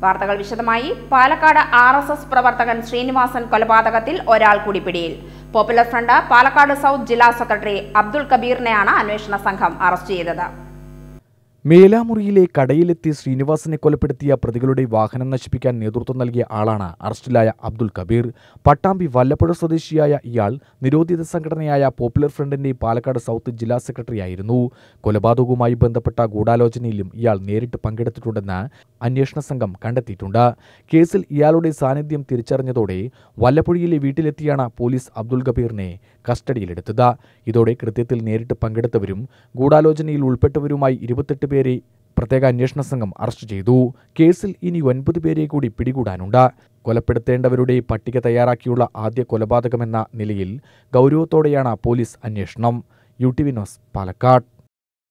വാർത്തകൾ വിശദമായി Palakkad R S S പ്രവർത്തകൻ ശ്രീനിവാസൻ കൊലപാതകത്തിൽ ഒരാൾ കൂടി പിടിയിൽ പോപ്പുലർ ഫ്രണ്ട് പാലക്കാട് സൗത്ത് ജില്ലാ സെക്രട്ടറി അബ്ദുൾ കബീറിനെയാണ് അന്വേഷണ സംഘം അറസ്റ്റ് ചെയ്തത് മേലാമുറിയിലെ കടയിലെത്തി ശ്രീനിവാസനെ കൊലപ്പെടുത്തിയ പ്രതികളുടെ വാഹനം നശിപ്പിക്കാൻ നേതൃത്വം നൽകിയ ആളാണ് അറസ്റ്റിലായ അബ്ദുൽ കബീർ പട്ടാമ്പി വല്ലപ്പുഴ സ്വദേശിയായ ഇയാൾ നിരോധിത സംഘടനയായ പോപ്പുലർ ഫ്രണ്ടിന്റെ പാലക്കാട് സൗത്ത് ജില്ലാ സെക്രട്ടറിയായിരുന്നു കൊലപാതകവുമായി ബന്ധപ്പെട്ട ഗൂഢാലോചനയിലും ഇയാൾ നേരിട്ട് പങ്കെടുത്തിട്ടുണ്ടെന്ന് അന്വേഷണ സംഘം കണ്ടെത്തിയിട്ടുണ്ട് കേസിൽ ഇയാളുടെ സാന്നിധ്യം തിരിച്ചറിഞ്ഞതോടെ വല്ലപ്പുഴയിലെ വീട്ടിലെത്തിയാണ് പോലീസ് അബ്ദുൽ കബീറിനെ കസ്റ്റഡിയിലെടുത്തത് ഇതോടെ കൃത്യത്തിൽ നേരിട്ട് പങ്കെടുത്തവരും ഗൂഢാലോചനയിൽ ഉൾപ്പെട്ടവരുമായി ഇരുപത്തെട്ട് പേരെ പ്രത്യേക അന്വേഷണ സംഘം അറസ്റ്റ് ചെയ്തു കേസിൽ ഇനി ഒൻപത് പേരെ കൂടി പിടികൂടാനുണ്ട് കൊലപ്പെടുത്തേണ്ടവരുടെ പട്ടിക തയ്യാറാക്കിയുള്ള ആദ്യ കൊലപാതകമെന്ന നിലയിൽ ഗൗരവത്തോടെയാണ് പോലീസ് അന്വേഷണം U T V news Palakkad